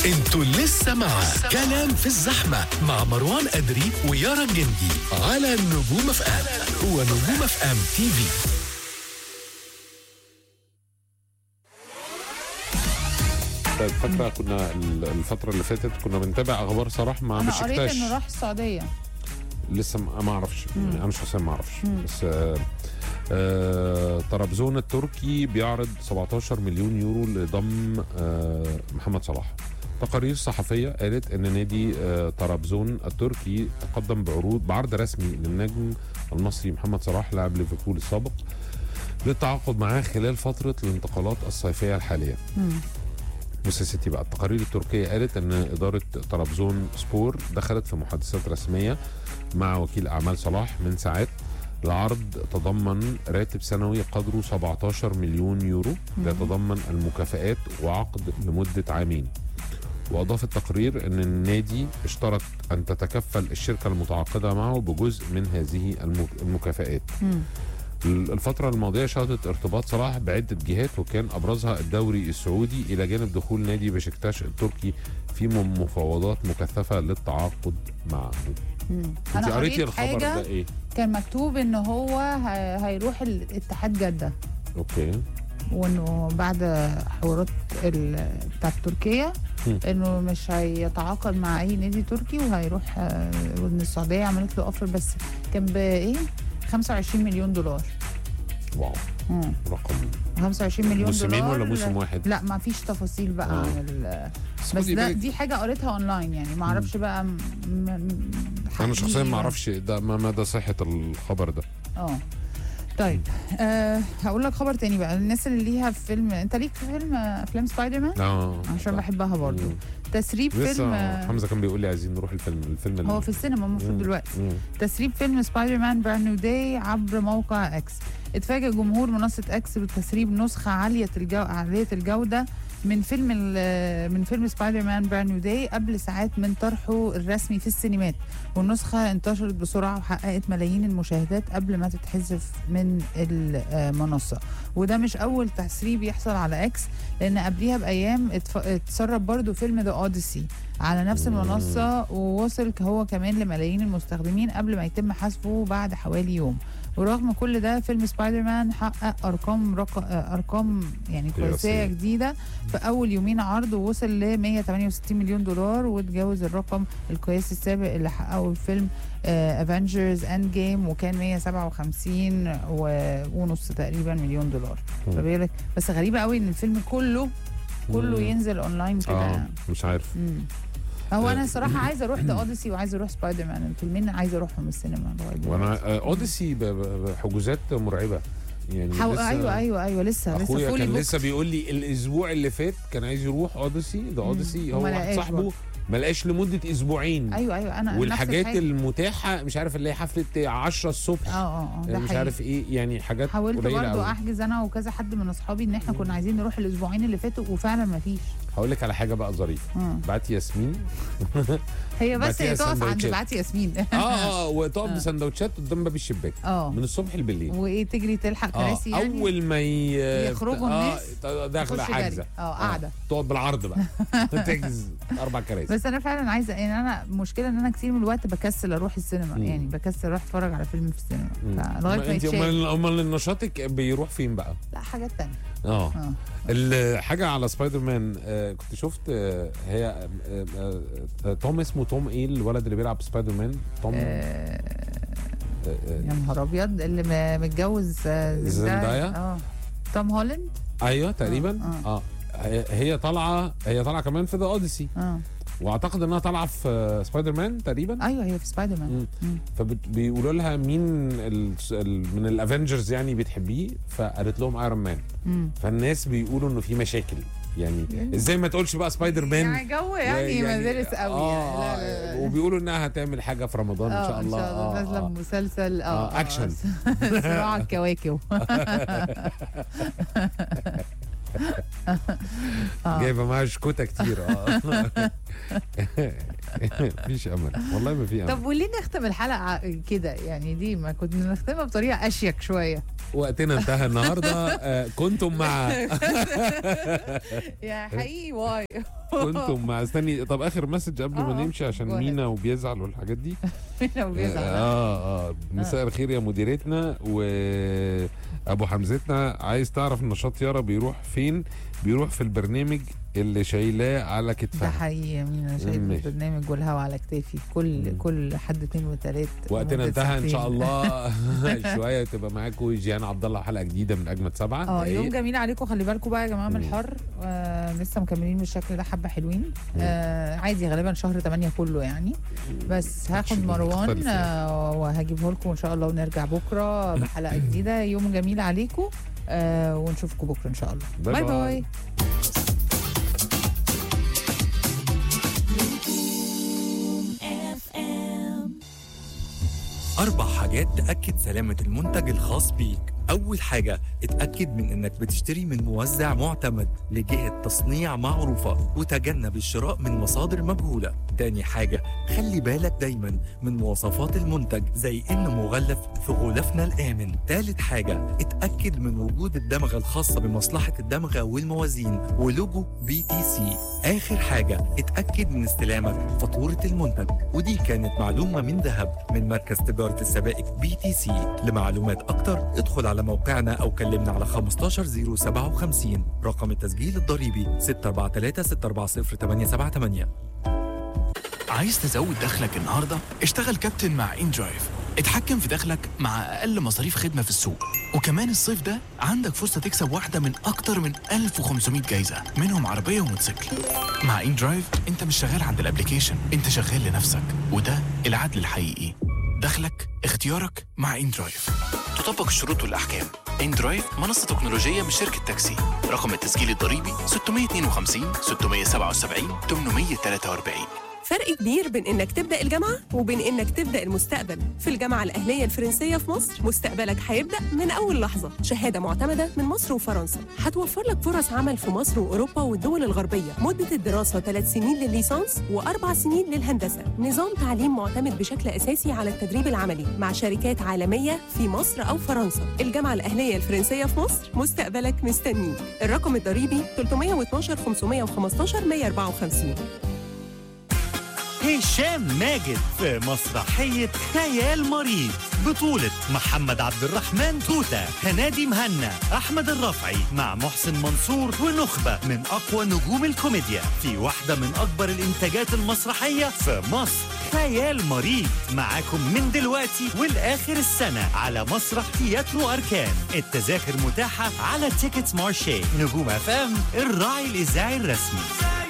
انتوا لسه مع كلام في الزحمة مع مروان أدري ويارا الجندي على نجوم اف ام ونجوم اف ام تي في طيب فاكره كنا ال- الفتره اللي فاتت كنا بنتابع اخبار صلاح مع انا قريت بشكتاش انه راح السعوديه لسه ما ما اعرفش يعني انا شخصيا ما اعرفش بس آه آه طرابزون التركي بيعرض 17 مليون يورو لضم آه محمد صلاح تقارير صحفيه قالت ان نادي آه طرابزون التركي تقدم بعروض بعرض رسمي للنجم المصري محمد صلاح لاعب ليفربول السابق للتعاقد معاه خلال فتره الانتقالات الصيفيه الحاليه بص يا ستي بقى التقارير التركيه قالت ان اداره طرابزون سبور دخلت في محادثات رسميه مع وكيل اعمال صلاح من ساعات العرض تضمن راتب سنوي قدره 17 مليون يورو يتضمن المكافآت وعقد لمده عامين واضاف التقرير ان النادي اشترط ان تتكفل الشركه المتعاقده معه بجزء من هذه المك- المكافآت الفترة الماضية شهدت ارتباط صلاح بعدة جهات وكان أبرزها الدوري السعودي إلى جانب دخول نادي بشكتاش التركي في م- مفاوضات مكثفة للتعاقد معه انت انا قريتي قريت الخبر حاجه ده ايه؟ كان مكتوب ان هو ه- هيروح الاتحاد جده اوكي وانه بعد حوارات ال- بتاعت تركيا مم. انه مش هيتعاقد مع اي نادي تركي وهيروح آه، وان السعوديه عملت له اوفر بس كان بايه 25 مليون دولار واو مم. رقم 25 مليون موسمين دولار ولا موسم واحد؟ لا ما فيش تفاصيل بقى آه. عن ال- بس خدي ده بالك، دي حاجه قريتها اونلاين يعني ما اعرفش بقى م- م- انا شخصيا حقيقي ما اعرفش ده ما مدى صحة الخبر ده اه طيب أه هقول لك خبر تاني بقى الناس اللي ليها في فيلم انت ليك في فيلم افلام سبايدر مان اه عشان بحبها برضو مم. تسريب فيلم لسه آه، حمزة كان بيقول لي عايزين نروح الفيلم الفيلم اللي- هو في السينما المفروض مم. دلوقتي مم. تسريب فيلم سبايدر مان براند نيو داي عبر موقع اكس اتفاجئ جمهور منصه اكس بتسريب نسخه عاليه الجو... عاليه الجوده من فيلم ال- من فيلم سبايدر مان براند نيو داي قبل ساعات من طرحه الرسمي في السينمات والنسخه انتشرت بسرعه وحققت ملايين المشاهدات قبل ما تتحذف من المنصه وده مش اول تسريب يحصل على اكس لان قبليها بايام اتف- اتسرب برضو فيلم ذا اوديسي على نفس المنصه ووصل هو كمان لملايين المستخدمين قبل ما يتم حذفه بعد حوالي يوم ورغم كل ده فيلم سبايدر مان حقق ارقام رق... ارقام يعني قياسية. قياسيه جديده في اول يومين عرض ووصل ل 168 مليون دولار وتجاوز الرقم القياسي السابق اللي حققه الفيلم افنجرز اند جيم وكان 157 و- ونص تقريبا مليون دولار مم. فبيقول لك بس غريبه قوي ان الفيلم كله كله مم. ينزل اونلاين كده اه مش عارف مم. هو انا آه. الصراحه عايزه اروح ذا اوديسي وعايزه اروح سبايدر مان الفيلمين عايزه اروحهم السينما لغايه دلوقتي. وانا آه، اوديسي ب- ب- بحجوزات مرعبه يعني حو... لسه ايوه ايوه ايوه لسه لسه اخويا فولي كان بوك لسه بيقول لي الاسبوع اللي فات كان عايز يروح اوديسي ده اوديسي هو وما واحد لقاش صاحبه برضه. ما لقاش لمده اسبوعين ايوه ايوه انا نفس والحاجات الحاجة. المتاحه مش عارف اللي هي حفله 10 الصبح اه اه اه ده مش حقيقي. عارف ايه يعني حاجات حاولت قليله برضو قوي احجز انا وكذا حد من اصحابي ان احنا كنا عايزين نروح الاسبوعين اللي فاتوا وفعلا ما فيش هقول لك على حاجه بقى ظريفه مم. بعت ياسمين هي بس بعتيها هي تقف عند سندوتشات. بعتي ياسمين اه اه وتقف بسندوتشات قدام باب الشباك اه من الصبح بالليل وايه تجري تلحق اه كراسي يعني اول ما ي... يخرجوا اه الناس، داخله تخش جري. حاجزه اه قاعده تقعد بالعرض بقى تحجز اربع كراسي بس انا فعلا عايزه يعني انا مشكله ان انا كتير من الوقت بكسل اروح السينما مم. يعني بكسل اروح اتفرج على فيلم في السينما مم. فلغايه ما ما انت يتشاف امال امال نشاطك بيروح فين بقى؟ لا حاجات تانية اه اه الحاجه على سبايدر مان آه كنت شفت آه هي آه آه آه توم اسمه توم ايه الولد اللي بيلعب سبايدر مان توم آه آه، آه يا نهار ابيض اللي م- متجوز آه، زندايا؟ اه توم هولاند ايوه تقريبا آه. اه هي هي طالعه هي طالعه كمان في ذا اوديسي اه واعتقد انها طالعه في آه، سبايدر مان تقريبا ايوه هي في سبايدر مان مم. مم. فبيقولوا لها مين ال ال من الافنجرز يعني بتحبيه فقالت لهم ايرون مان مم. فالناس بيقولوا انه في مشاكل يعني ازاي ما تقولش بقى سبايدر مان يعني جو يعني مدارس قوي آه يعني لا آه لا لا. وبيقولوا انها هتعمل حاجه في رمضان ان شاء الله ان شاء الله آه نازله آه. بمسلسل اه آه، آه، أكشن. صراع الكواكب آه. جايبه معاها شكوته كتير اه مفيش امل والله ما في امل طب وليه نختم الحلقه كده يعني دي ما كنا نختمها بطريقه اشيك شويه وقتنا انتهى النهارده آه، كنتم مع يا حقيقي واي كنتم مع استني طب اخر مسج قبل ما آه، نمشي عشان go ahead. مينا وبيزعل والحاجات دي مين بيزعل اه اه مساء الخير يا مديرتنا وابو حمزتنا عايز تعرف نشاط يارا بيروح فين بيروح في البرنامج اللي شايلاه على ده كتفها حقيقي يا مينا شايف ماشي. البرنامج والهوا على كتافي كل مم. كل حد اتنين وتلات وقتنا مدة انتهى ان شاء ساعتين. الله شويه تبقى معاكم جيان عبد الله حلقه جديده من اجمد سبعه اه يوم دقايق. جميل عليكم خلي بالكم بقى يا جماعه من مم. الحر آه لسه مكملين بالشكل ده حبه حلوين آه عادي غالبا شهر 8 كله يعني بس هاخد شيء مروان مختلف يعني. آه وهجيبه لكم ان شاء الله ونرجع بكره بحلقه جديده يوم جميل عليكم آه ونشوفكم بكره ان شاء الله باي باي باي. باي أربع حاجات تأكد سلامة المنتج الخاص بيك أول حاجة اتأكد من إنك بتشتري من موزع معتمد لجهة تصنيع معروفة وتجنب الشراء من مصادر مجهولة تاني حاجة خلي بالك دايما من مواصفات المنتج زي إنه مغلف في غلافنا الآمن تالت حاجة اتأكد من وجود الدمغة الخاصة بمصلحة الدمغة والموازين ولوجو بي تي سي آخر حاجة اتأكد من استلامك فاتورة المنتج ودي كانت معلومة من ذهب من مركز تجارة السبائك بي تي سي لمعلومات أكتر ادخل على موقعنا أو كلمنا على 15057 رقم التسجيل الضريبي 643 640 878 عايز تزود دخلك النهارده؟ اشتغل كابتن مع ان درايف اتحكم في دخلك مع اقل مصاريف خدمه في السوق وكمان الصيف ده عندك فرصه تكسب واحده من اكتر من 1500 جايزه منهم عربيه وموتوسيكل مع ان درايف انت مش شغال عند الابليكيشن انت شغال لنفسك وده العدل الحقيقي دخلك اختيارك مع ان درايف تطبق الشروط والاحكام ان درايف منصه تكنولوجيه من شركه تاكسي رقم التسجيل الضريبي 652 677 843 فرق كبير بين انك تبدا الجامعه وبين انك تبدا المستقبل في الجامعه الاهليه الفرنسيه في مصر مستقبلك هيبدا من اول لحظه شهاده معتمده من مصر وفرنسا هتوفر لك فرص عمل في مصر واوروبا والدول الغربيه مده الدراسه 3 سنين للليسانس واربع سنين للهندسه نظام تعليم معتمد بشكل اساسي على التدريب العملي مع شركات عالميه في مصر او فرنسا الجامعه الاهليه الفرنسيه في مصر مستقبلك مستنيك الرقم الضريبي 312 515 154 هشام ماجد في مسرحية خيال مريض بطولة محمد عبد الرحمن توتة هنادي مهنا أحمد الرفعي مع محسن منصور ونخبة من أقوى نجوم الكوميديا في واحدة من أكبر الإنتاجات المسرحية في مصر خيال مريض معاكم من دلوقتي والآخر السنة على مسرح تياترو أركان التذاكر متاحة على تيكتس مارشي نجوم أفام الراعي الإذاعي الرسمي